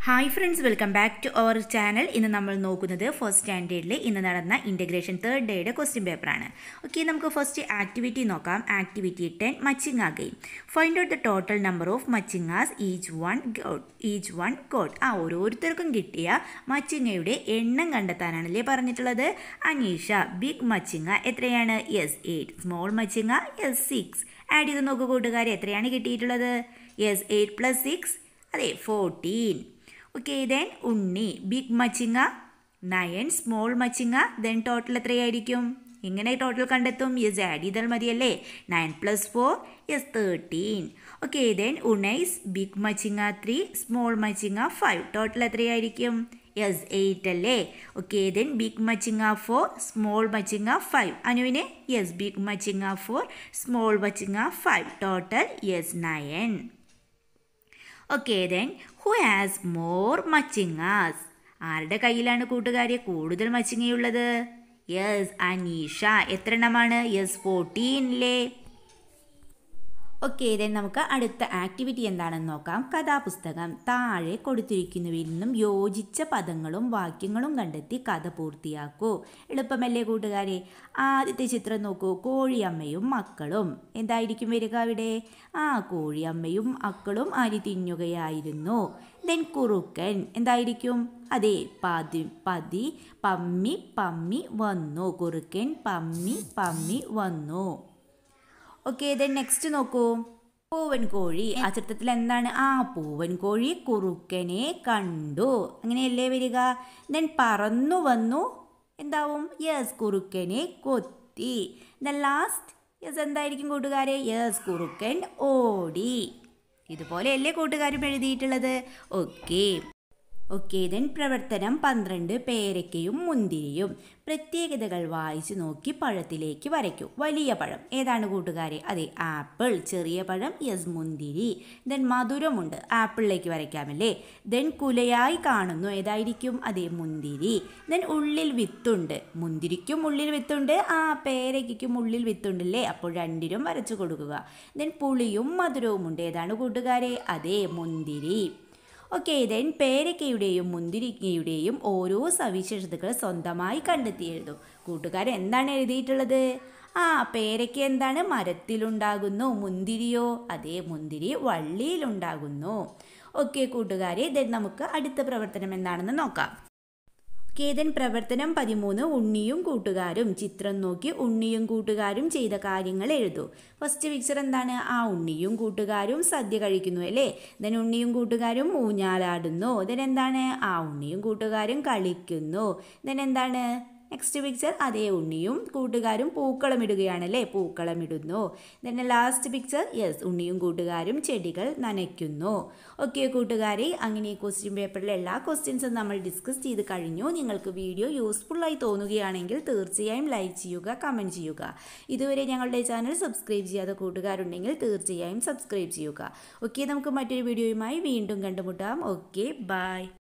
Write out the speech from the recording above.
hi friends welcome back to our channel ഇന്ന് നമ്മൾ നോക്കുന്നത് ഫസ്റ്റ് സ്റ്റാൻഡേർഡിൽ ഇന്ന് നടന്ന ഇൻ്റഗ്രേഷൻ തേർഡ് ഡേയുടെ ക്വസ്റ്റ്യൻ പേപ്പറാണ് ഓക്കെ നമുക്ക് ഫസ്റ്റ് ആക്ടിവിറ്റി നോക്കാം ആക്ടിവിറ്റി ടെൻ മച്ചിങ്ങ game find out the total number of മച്ചിങ്ങാസ് each one got each one got ആ ഓരോരുത്തർക്കും കിട്ടിയ മച്ചിങ്ങയുടെ എണ്ണം കണ്ടെത്താനാണല്ലേ പറഞ്ഞിട്ടുള്ളത് അനീഷ ബിഗ് മച്ചിങ്ങ എത്രയാണ് യെസ് എയ്റ്റ് സ്മോൾ മച്ചിങ്ങ യെസ് സിക്സ് ആഡ് ചെയ്ത് നോക്കൂ കൂട്ടുകാരെ എത്രയാണ് കിട്ടിയിട്ടുള്ളത് യെസ് എയ്റ്റ് പ്ലസ് സിക്സ് അതെ fourteen okay then Unni big മച്ചിങ്ങ നയൻ സ്മോൾ മച്ചിങ്ങ ദെൻ ടോട്ടൽ എത്രയായിരിക്കും എങ്ങനെ ടോട്ടൽ കണ്ടെത്തും യെസ് ആഡ് ചെയ്താൽ മതിയല്ലേ nine plus four yes thirteen okay then Unais big മച്ചിങ്ങ ത്രീ സ്മോൾ മച്ചിങ്ങ ഫൈവ് ടോട്ടൽ എത്രയായിരിക്കും യെസ് എയ്റ്റ് അല്ലേ ഓക്കെ ദെൻ ബിഗ് മച്ചിങ്ങ ഫോർ സ്മോൾ മച്ചിങ്ങ ഫൈവ് അനുവിന് യെസ് ബിഗ് മച്ചിങ്ങ ഫോർ സ്മോൾ മച്ചിങ്ങ five total yes nine okay then who has more മച്ചിങ്ങാസ് ആരുടെ കയ്യിലാണ് കൂട്ടുകാരെ കൂടുതൽ മച്ചിങ്ങയുള്ളത് യെസ് അനീഷ എത്ര എണ്ണമാണ് യെസ് ഫോർട്ടീനിലെ ഓക്കെ ദെൻ നമുക്ക് അടുത്ത ആക്ടിവിറ്റി എന്താണെന്ന് നോക്കാം കഥാപുസ്തകം താഴെ കൊടുത്തിരിക്കുന്നവയിൽ നിന്നും യോജിച്ച പദങ്ങളും വാക്യങ്ങളും കണ്ടെത്തി കഥ പൂർത്തിയാക്കൂ എളുപ്പമല്ലേ കൂട്ടുകാരെ ആദ്യത്തെ ചിത്രം നോക്കൂ കോഴിയമ്മയും മക്കളും എന്തായിരിക്കും വരിക അവിടെ ആ കോഴിയമ്മയും മക്കളും അരി തിന്നുകയായിരുന്നു ദെൻ കുറുക്കൻ എന്തായിരിക്കും അതെ പതി പതി പമ്മി പമ്മി വന്നു കുറുക്കൻ പമ്മി പമ്മി വന്നു ഓക്കെ ദെൻ നെക്സ്റ്റ് നോക്കൂ പൂവൻ കോഴി ആ ചിത്രത്തിൽ എന്താണ് ആ പൂവൻ കോഴി കുറുക്കനെ കണ്ടു അങ്ങനെയല്ലേ വരിക ദെൻ പറന്നു വന്നു എന്താവും യെസ് കുറുക്കനെ കൊത്തി ദെൻ ലാസ്റ്റ് യെസ് എന്തായിരിക്കും കൂട്ടുകാരെ യെസ് കുറുക്കൻ ഓടി ഇതുപോലെയല്ലേ കൂട്ടുകാരും എഴുതിയിട്ടുള്ളത് ഓക്കെ ഓക്കെ ദെൻ പ്രവർത്തനം പന്ത്രണ്ട് പേരയ്ക്കയും മുന്തിരിയും പ്രത്യേകതകൾ വായിച്ചു നോക്കി പഴത്തിലേക്ക് വരയ്ക്കൂ വലിയ പഴം ഏതാണ് കൂട്ടുകാരെ അതെ ആപ്പിൾ ചെറിയ പഴം യെസ് മുന്തിരി ദെൻ മധുരമുണ്ട് ആപ്പിളിലേക്ക് വരയ്ക്കാമല്ലേ ദെൻ കുലയായി കാണുന്നു ഏതായിരിക്കും അതെ മുന്തിരി ദെൻ ഉള്ളിൽ വിത്തുണ്ട് മുന്തിരിക്കും ഉള്ളിൽ വിത്തുണ്ട് ആ പേരയ്ക്കും ഉള്ളിൽ വിത്തുണ്ടല്ലേ അപ്പോൾ രണ്ടിനും വരച്ചു കൊടുക്കുക ദെൻ പുളിയും മധുരവും ഉണ്ട് ഏതാണ് കൂട്ടുകാരെ അതെ മുന്തിരി ഓക്കെ ദെൻ പേരയ്ക്കയുടെയും മുന്തിരിക്കയുടെയും ഓരോ സവിശേഷതകൾ സ്വന്തമായി കണ്ടെത്തി എഴുതും കൂട്ടുകാരൻ എന്താണ് എഴുതിയിട്ടുള്ളത് ആ പേരയ്ക്ക എന്താണ് മരത്തിലുണ്ടാകുന്നു മുന്തിരിയോ അതേ മുന്തിരി വള്ളിയിലുണ്ടാകുന്നു ഓക്കെ കൂട്ടുകാരെ ദെൻ നമുക്ക് അടുത്ത പ്രവർത്തനം എന്താണെന്ന് നോക്കാം കേതൻ പ്രവർത്തനം പതിമൂന്ന് ഉണ്ണിയും കൂട്ടുകാരും ചിത്രം നോക്കി ഉണ്ണിയും കൂട്ടുകാരും ചെയ്ത കാര്യങ്ങൾ എഴുതൂ ഫസ്റ്റ് പിക്ചർ എന്താണ് ആ ഉണ്ണിയും കൂട്ടുകാരും സദ്യ കഴിക്കുന്നു അല്ലേ ദെൻ ഉണ്ണിയും കൂട്ടുകാരും ഊഞ്ഞാലാടുന്നു ദെൻ എന്താണ് ആ ഉണ്ണിയും കൂട്ടുകാരും കളിക്കുന്നു ദെൻ എന്താണ് നെക്സ്റ്റ് പിക്ചർ അതേ ഉണ്ണിയും കൂട്ടുകാരും പൂക്കളം ഇടുകയാണല്ലേ പൂക്കളം ഇടുന്നു ദെൻ ലാസ്റ്റ് പിക്ചർ യെസ് ഉണ്ണിയും കൂട്ടുകാരും ചെടികൾ നനയ്ക്കുന്നു ഓക്കെ കൂട്ടുകാരെ അങ്ങനെ ഈ ക്വസ്റ്റ്യൻ പേപ്പറിലെ എല്ലാ ക്വസ്റ്റ്യൻസും നമ്മൾ ഡിസ്കസ് ചെയ്ത് കഴിഞ്ഞു നിങ്ങൾക്ക് വീഡിയോ യൂസ്ഫുള്ളായി തോന്നുകയാണെങ്കിൽ തീർച്ചയായും ലൈക്ക് ചെയ്യുക കമൻറ്റ് ചെയ്യുക ഇതുവരെ ഞങ്ങളുടെ ചാനൽ സബ്സ്ക്രൈബ് ചെയ്യാത്ത കൂട്ടുകാരുണ്ടെങ്കിൽ തീർച്ചയായും സബ്സ്ക്രൈബ് ചെയ്യുക ഓക്കെ നമുക്ക് മറ്റൊരു വീഡിയോയുമായി വീണ്ടും കണ്ടുമുട്ടാം ഓക്കെ ബൈ